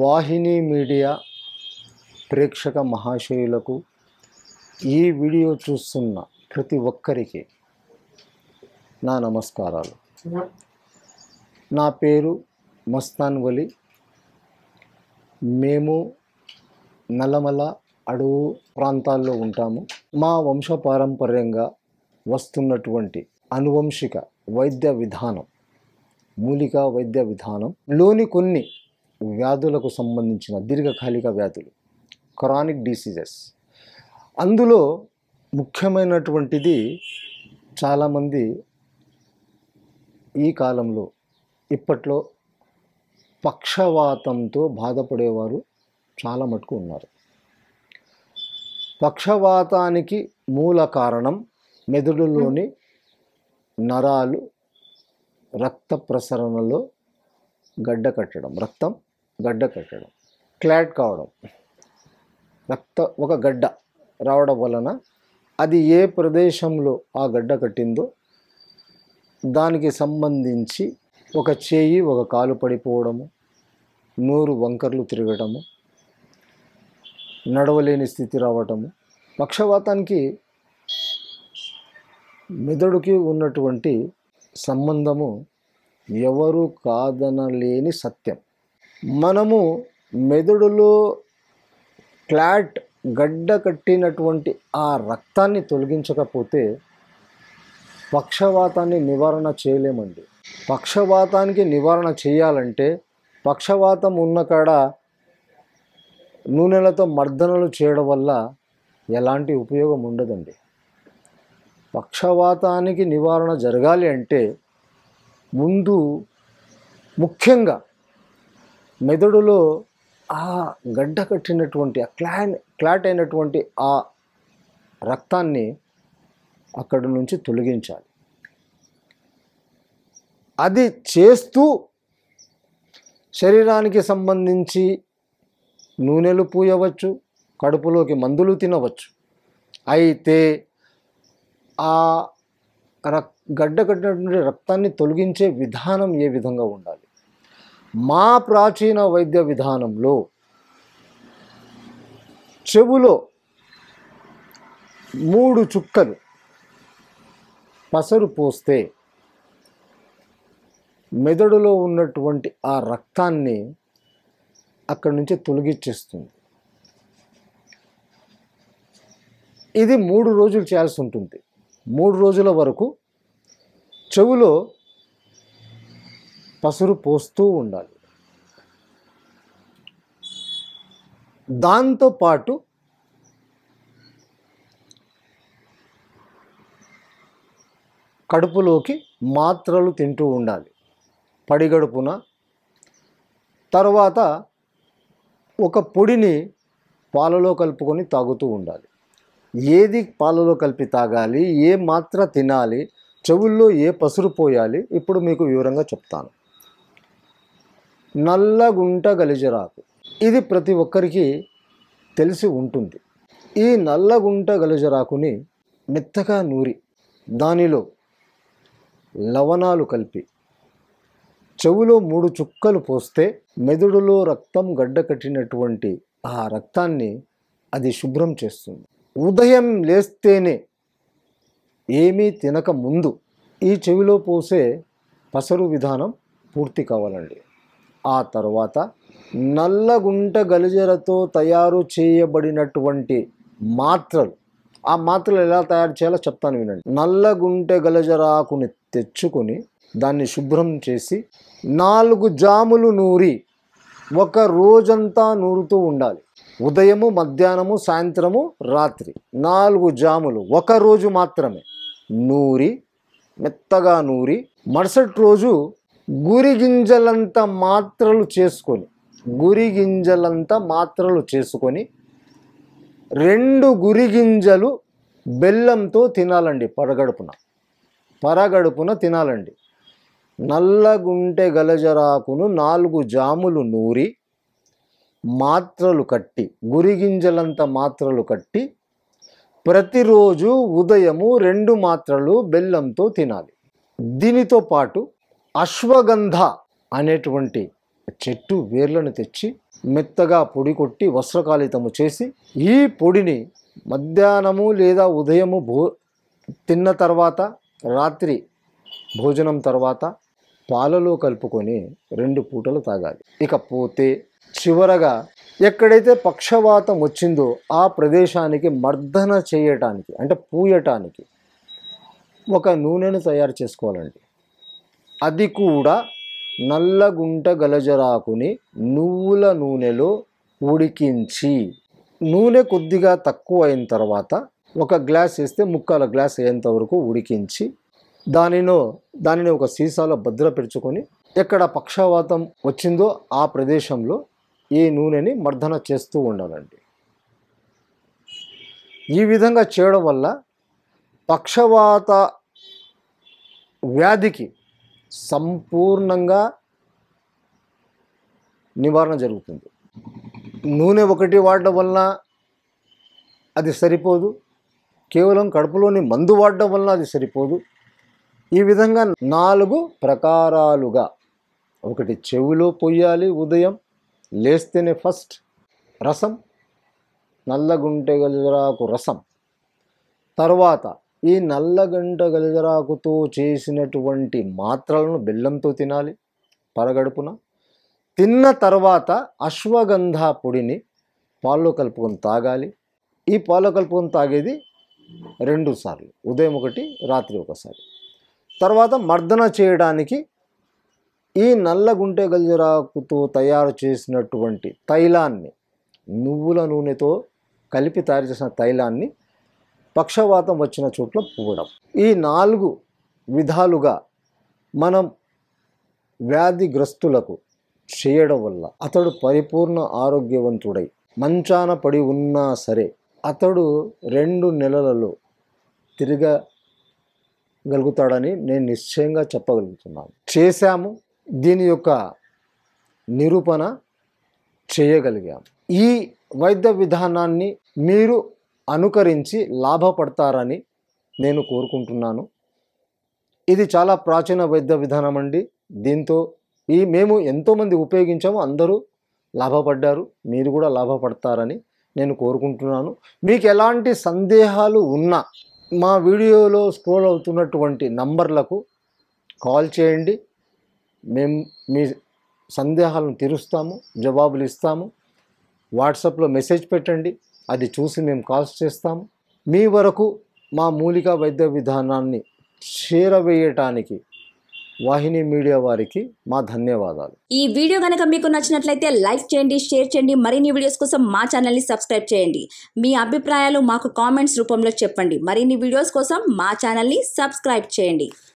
వాహిని media ప్రేక్షక మహాశయులకు ఈ video చూస్తున్న ప్రతి ఒక్కరికి నా నమస్కారాలు నా పేరు మస్తాన్ వలి మేము నల్లమల అడవు ప్రాంతాల్లో ఉంటాము మా వంశపారంపర్యంగా వస్తున్నటువంటి అనువంశిక వైద్య విధానం మూలికా వైద్య విధానం లోని కొన్ని వ్యాధులకు సంబంధించిన దీర్ఘకాలిక వ్యాధులు క్రానిక్ డిసీజెస్ అందులో ముఖ్యమైనటువంటిది చాలామంది ఈ కాలంలో ఇప్పట్లో పక్షవాతంతో బాధపడేవారు చాలా మటుకు ఉన్నారు పక్షవాతానికి మూల కారణం మెదడులోని నరాలు రక్త ప్రసరణలో గడ్డ కట్టడం రక్తం గడ్డ కట్టడం క్లాట్ కావడం రక్త ఒక గడ్డ రావడం వలన అది ఏ ప్రదేశంలో ఆ గడ్డ కట్టిందో దానికి సంబంధించి ఒక చేయి ఒక కాలు పడిపోవడము నూరు వంకర్లు తిరగటము నడవలేని స్థితి రావటము పక్షవాతానికి మెదడుకి ఉన్నటువంటి సంబంధము ఎవరు కాదనలేని సత్యం మనము మెదడులో క్లాట్ గడ్డ కట్టినటువంటి ఆ రక్తాన్ని తొలగించకపోతే పక్షవాతాన్ని నివారణ చేయలేమండి పక్షవాతానికి నివారణ చేయాలంటే పక్షవాతం ఉన్న కాడ నూనెలతో మర్దనలు చేయడం వల్ల ఎలాంటి ఉపయోగం ఉండదండి పక్షవాతానికి నివారణ జరగాలి అంటే ముందు ముఖ్యంగా మెదడులో ఆ గడ్డ కట్టినటువంటి ఆ క్లాన్ క్లాట్ అయినటువంటి ఆ రక్తాన్ని అక్కడి నుంచి తొలగించాలి అది చేస్తూ శరీరానికి సంబంధించి నూనెలు పూయవచ్చు కడుపులోకి మందులు తినవచ్చు అయితే ఆ రక్ గడ్డ కట్టినటువంటి రక్తాన్ని తొలగించే విధానం ఏ విధంగా ఉండాలి మా ప్రాచీన వైద్య విధానంలో చెవులో మూడు చుక్కలు పసరు పోస్తే మెదడులో ఉన్నటువంటి ఆ రక్తాన్ని అక్కడి నుంచి తొలగించేస్తుంది ఇది మూడు రోజులు చేయాల్సి ఉంటుంది మూడు రోజుల వరకు చెవులో పసురు పోస్తూ ఉండాలి దాంతోపాటు కడుపులోకి మాత్రలు తింటూ ఉండాలి పడిగడుపున తర్వాత ఒక పొడిని పాలలో కలుపుకొని తాగుతూ ఉండాలి ఏది పాలలో కలిపి తాగాలి ఏ మాత్ర తినాలి చెవుల్లో ఏ పసురు పోయాలి ఇప్పుడు మీకు వివరంగా చెప్తాను నల్లగుంట గలిజరాకు ఇది ప్రతి ఒక్కరికి తెలిసి ఉంటుంది ఈ నల్లగుంట గలిజరాకుని మెత్తగా నూరి దానిలో లవణాలు కలిపి చెవులో మూడు చుక్కలు పోస్తే మెదడులో రక్తం గడ్డ కట్టినటువంటి ఆ రక్తాన్ని అది శుభ్రం చేస్తుంది ఉదయం లేస్తేనే ఏమీ తినక ముందు ఈ చెవిలో పోసే పసరు విధానం పూర్తి కావాలండి ఆ తర్వాత నల్లగుంట గలిజరతో తయారు చేయబడినటువంటి మాత్రలు ఆ మాత్రలు ఎలా తయారు చేయాలో చెప్తాను వినండి నల్లగుంట గలజరాకుని తెచ్చుకొని దాన్ని శుభ్రం చేసి నాలుగు జాములు నూరి ఒక రోజంతా నూరుతూ ఉండాలి ఉదయము మధ్యాహ్నము సాయంత్రము రాత్రి నాలుగు జాములు ఒక రోజు మాత్రమే నూరి మెత్తగా నూరి మరుసటి రోజు గురి గింజలంత మాత్రలు చేసుకొని గురి గింజలంత మాత్రలు చేసుకొని రెండు గురి గింజలు బెల్లంతో తినాలండి పరగడుపున పరగడుపున తినాలండి నల్లగుంటె గలజరాకును నాలుగు జాములు నూరి మాత్రలు కట్టి గురిగింజలంత మాత్రలు కట్టి ప్రతిరోజు ఉదయము రెండు మాత్రలు బెల్లంతో తినాలి దీనితో పాటు అశ్వగంధ అనేటువంటి చెట్టు వేర్లను తెచ్చి మెత్తగా పొడి కొట్టి వస్త్రకాలితము చేసి ఈ పొడిని మధ్యాహ్నము లేదా ఉదయము భో తిన్న తర్వాత రాత్రి భోజనం తర్వాత పాలలో కలుపుకొని రెండు పూటలు తాగాలి ఇకపోతే చివరగా ఎక్కడైతే పక్షవాతం వచ్చిందో ఆ ప్రదేశానికి మర్దన చేయటానికి అంటే పూయటానికి ఒక నూనెను తయారు చేసుకోవాలండి అది కూడా నల్లగుంట గలజరాకుని నువ్వుల నూనెలో ఉడికించి నూనె కొద్దిగా తక్కువ అయిన తర్వాత ఒక గ్లాస్ వేస్తే ముక్కాల గ్లాస్ అయ్యేంత వరకు ఉడికించి దానిలో దానిని ఒక సీసాలో భద్రపరుచుకొని ఎక్కడ పక్షవాతం వచ్చిందో ఆ ప్రదేశంలో ఈ నూనెని మర్దన చేస్తూ ఉండాలండి ఈ విధంగా చేయడం వల్ల పక్షవాత వ్యాధికి సంపూర్ణంగా నివారణ జరుగుతుంది నూనె ఒకటి వాడడం వలన అది సరిపోదు కేవలం కడుపులోని మందు వాడడం వలన అది సరిపోదు ఈ విధంగా నాలుగు ప్రకారాలుగా ఒకటి చెవిలో పొయ్యాలి ఉదయం లేస్తేనే ఫస్ట్ రసం నల్లగుంటె గలిజరాకు రసం తర్వాత ఈ నల్లగంట గలిజరాకుతో చేసినటువంటి మాత్రలను బెల్లంతో తినాలి పరగడుపున తిన్న తర్వాత అశ్వగంధ పొడిని పాల్లో కలుపుకొని తాగాలి ఈ పాల్లో కలుపుకొని తాగేది రెండు సార్లు ఉదయం ఒకటి రాత్రి ఒకసారి తర్వాత మర్దన చేయడానికి ఈ నల్ల గుంటె గల్జరాకుతో తయారు చేసినటువంటి తైలాన్ని నువ్వుల నూనెతో కలిపి తయారు చేసిన తైలాన్ని పక్షవాతం వచ్చిన చోట్ల పువ్వడం ఈ నాలుగు విధాలుగా మనం వ్యాధిగ్రస్తులకు చేయడం వల్ల అతడు పరిపూర్ణ ఆరోగ్యవంతుడై మంచాన పడి ఉన్నా సరే అతడు రెండు నెలలలో తిరగగలుగుతాడని నేను నిశ్చయంగా చెప్పగలుగుతున్నాను చేశాము దీని యొక్క నిరూపణ చేయగలిగాము ఈ వైద్య విధానాన్ని మీరు అనుకరించి లాభపడతారని నేను కోరుకుంటున్నాను ఇది చాలా ప్రాచీన వైద్య విధానం అండి దీంతో ఈ మేము ఎంతోమంది ఉపయోగించాము అందరూ లాభపడ్డారు మీరు కూడా లాభపడతారని నేను కోరుకుంటున్నాను మీకు ఎలాంటి సందేహాలు ఉన్నా మా వీడియోలో స్క్రోల్ అవుతున్నటువంటి నంబర్లకు కాల్ చేయండి మేము మీ సందేహాలను తీరుస్తాము జవాబులు ఇస్తాము వాట్సాప్లో మెసేజ్ పెట్టండి అది చూసి మేము కాల్స్ చేస్తాము మీ వరకు మా మూలికా వైద్య విధానాన్ని చేరవేయటానికి వాహిని మీడియా వారికి మా ధన్యవాదాలు ఈ వీడియో కనుక మీకు నచ్చినట్లయితే లైక్ చేయండి షేర్ చేయండి మరిన్ని వీడియోస్ కోసం మా ఛానల్ని సబ్స్క్రైబ్ చేయండి మీ అభిప్రాయాలు మాకు కామెంట్స్ రూపంలో చెప్పండి మరిన్ని వీడియోస్ కోసం మా ఛానల్ని సబ్స్క్రైబ్ చేయండి